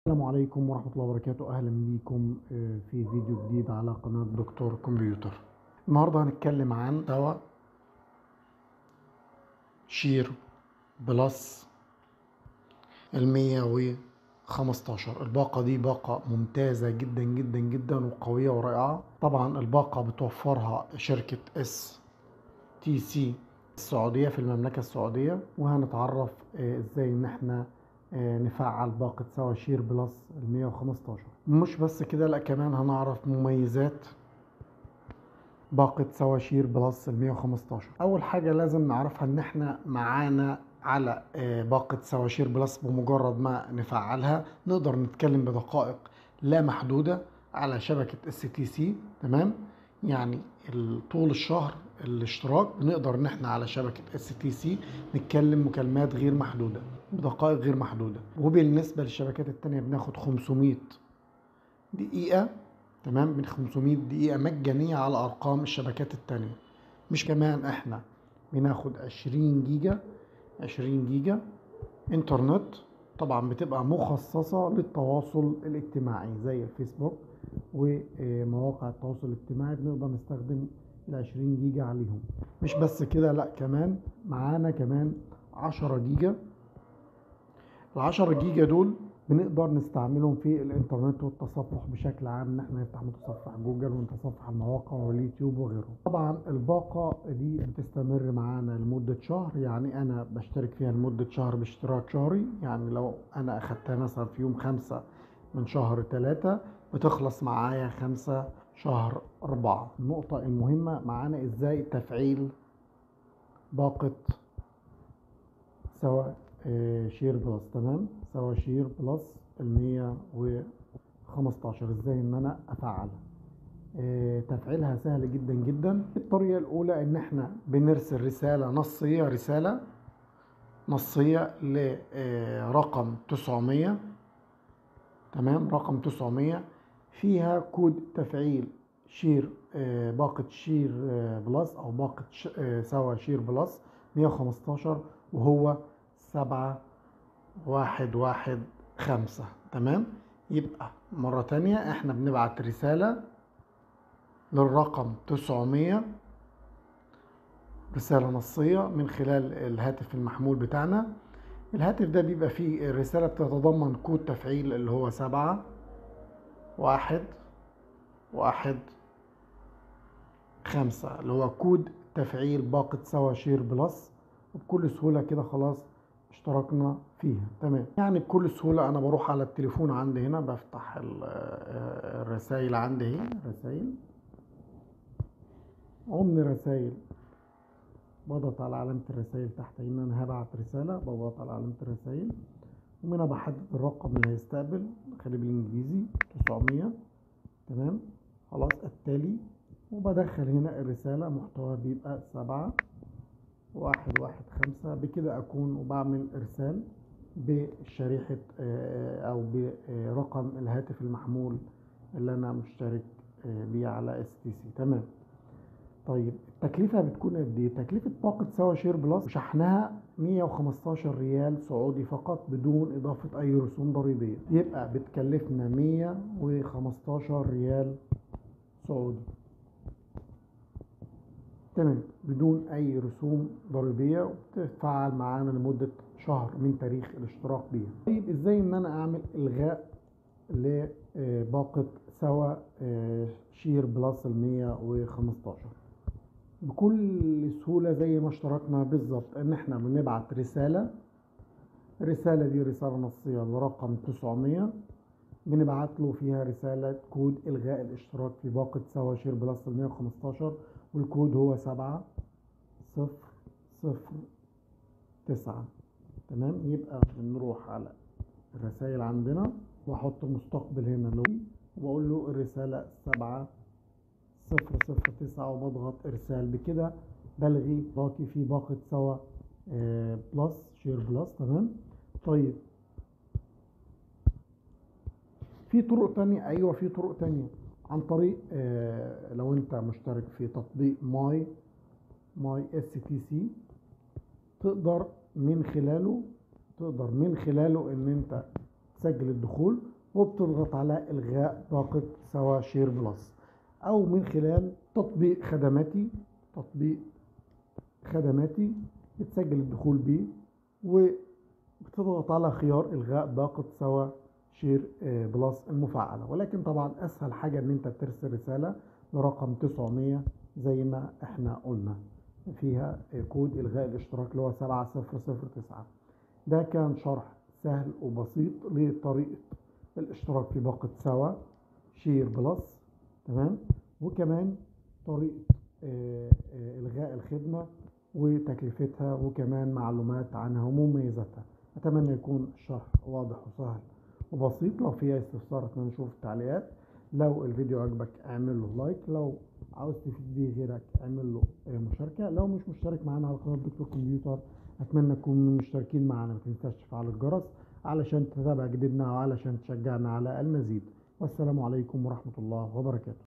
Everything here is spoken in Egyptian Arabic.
السلام عليكم ورحمة الله وبركاته أهلا بيكم آه، في فيديو جديد على قناة دكتور كمبيوتر النهاردة هنتكلم عن دواء شير بلس المية وخمستاشر الباقة دي باقة ممتازة جدا جدا جدا وقوية ورائعة طبعا الباقة بتوفرها شركة اس تي سي السعودية في المملكة السعودية وهنتعرف آه، ازاي ان احنا آه، نفعل باقة سوا شير بلس ال 115 مش بس كده لا كمان هنعرف مميزات باقة سوا شير بلس ال 115 أول حاجة لازم نعرفها إن إحنا معانا على آه، باقة سوا شير بلس بمجرد ما نفعلها نقدر نتكلم بدقائق لا محدودة على شبكة اس تي سي تمام يعني ال- طول الشهر الاشتراك بنقدر ان احنا على شبكة اس تي سي نتكلم مكالمات غير محدودة بدقائق غير محدودة وبالنسبة للشبكات التانية بناخد 500 دقيقة تمام من 500 دقيقة مجانية على أرقام الشبكات التانية مش كمان احنا بناخد 20 جيجا 20 جيجا انترنت طبعا بتبقى مخصصة للتواصل الاجتماعي زي الفيسبوك ومواقع التواصل الاجتماعي بنقدر نستخدم ال 20 جيجا عليهم مش بس كده لا كمان معانا كمان 10 جيجا ال 10 جيجا دول بنقدر نستعملهم في الانترنت والتصفح بشكل عام ان احنا نفتح متصفح جوجل ونتصفح المواقع واليوتيوب وغيره طبعا الباقة دي بتستمر معانا لمدة شهر يعني انا بشترك فيها لمدة شهر باشتراك شهري يعني لو انا اخدتها مثلا في يوم خمسة من شهر ثلاثة بتخلص معايا خمسة شهر أربعة النقطة المهمة معانا ازاي تفعيل باقة سوا آه، شير بلس تمام سوا شير بلس المية وخمستاشر ازاي ان انا افعلها آه، تفعيلها سهل جدا جدا الطريقة الاولى ان احنا بنرسل رسالة نصية رسالة نصية لرقم تسعمية تمام رقم تسعمية فيها كود تفعيل شير آه، باقة شير آه، بلس او باقة ش- آه، سوا شير بلس 115 وهو سبعة واحد واحد خمسة تمام يبقى مرة تانية احنا بنبعت رسالة للرقم تسعمية رسالة نصية من خلال الهاتف المحمول بتاعنا الهاتف ده بيبقى فيه الرسالة بتتضمن كود تفعيل اللي هو سبعة واحد واحد خمسة اللي هو كود تفعيل باقة سوا شير بلس وبكل سهولة كده خلاص اشتركنا فيها تمام يعني بكل سهولة أنا بروح على التليفون عندي هنا بفتح ال- آه، الرسايل عندي اهي رسايل ومن رسايل بضغط على علامة الرسائل تحت ان انا هبعت رسالة بضغط على علامة الرسائل ومنها بحدد الرقم اللي هيستقبل خليه بالانجليزي 900 تمام خلاص التالي وبدخل هنا الرسالة محتواها بيبقى سبعة واحد واحد خمسة بكده أكون وبعمل إرسال بشريحة آه، أو برقم الهاتف المحمول اللي أنا مشترك آه، بيه على اس تي سي تمام طيب التكلفة بتكون قد ايه؟ تكلفة باقة سوا شير بلس شحنها 115 ريال سعودي فقط بدون إضافة أي رسوم ضريبية يبقى بتكلفنا 115 ريال سعودي تمام بدون أي رسوم ضريبية وبتتفعل معانا لمدة شهر من تاريخ الاشتراك بيها طيب ازاي ان انا اعمل الغاء لباقة سوا آه، شير بلس ال 115 بكل سهولة زي ما اشتركنا بالظبط ان احنا بنبعت رسالة الرسالة دي رسالة نصية لرقم 900 بنبعت له فيها رسالة كود إلغاء الاشتراك في باقة سوا شير بلس ال 115 والكود هو سبعة صفر صفر تسعة تمام يبقى بنروح على الرسائل عندنا واحط مستقبل هنا له وبقول له الرسالة سبعة صفر صفر تسعة وبضغط إرسال بكده بلغي باقي في باقة سوا آه، بلس شير بلس تمام طيب في طرق تانية أيوة في طرق تانية عن طريق آه، لو أنت مشترك في تطبيق ماي ماي اس تي سي تقدر من خلاله تقدر من خلاله ان انت تسجل الدخول وبتضغط على إلغاء باقة سوا شير بلس أو من خلال تطبيق خدماتي تطبيق خدماتي بتسجل الدخول بيه وبتضغط على خيار إلغاء باقة سوا شير آه، بلس المفعلة ولكن طبعا أسهل حاجة إن أنت ترسل رسالة لرقم 900 زي ما احنا قلنا فيها آه، كود إلغاء الاشتراك اللي هو 7009 ده كان شرح سهل وبسيط لطريقة الاشتراك في باقة سوا شير بلس تمام وكمان طريقة آه، آه، إلغاء الخدمة وتكلفتها وكمان معلومات عنها ومميزاتها أتمنى يكون الشرح واضح وسهل وبسيط لو في أي استفسار أتمنى نشوف التعليقات لو الفيديو عجبك اعمل له لايك لو عاوز تفيد بيه غيرك اعمل له آه، مشاركة لو مش مشترك معانا على قناة دكتور كمبيوتر أتمنى تكونوا مشتركين معانا ما تنساش تفعل الجرس علشان تتابع جديدنا وعلشان تشجعنا على المزيد والسلام عليكم ورحمة الله وبركاته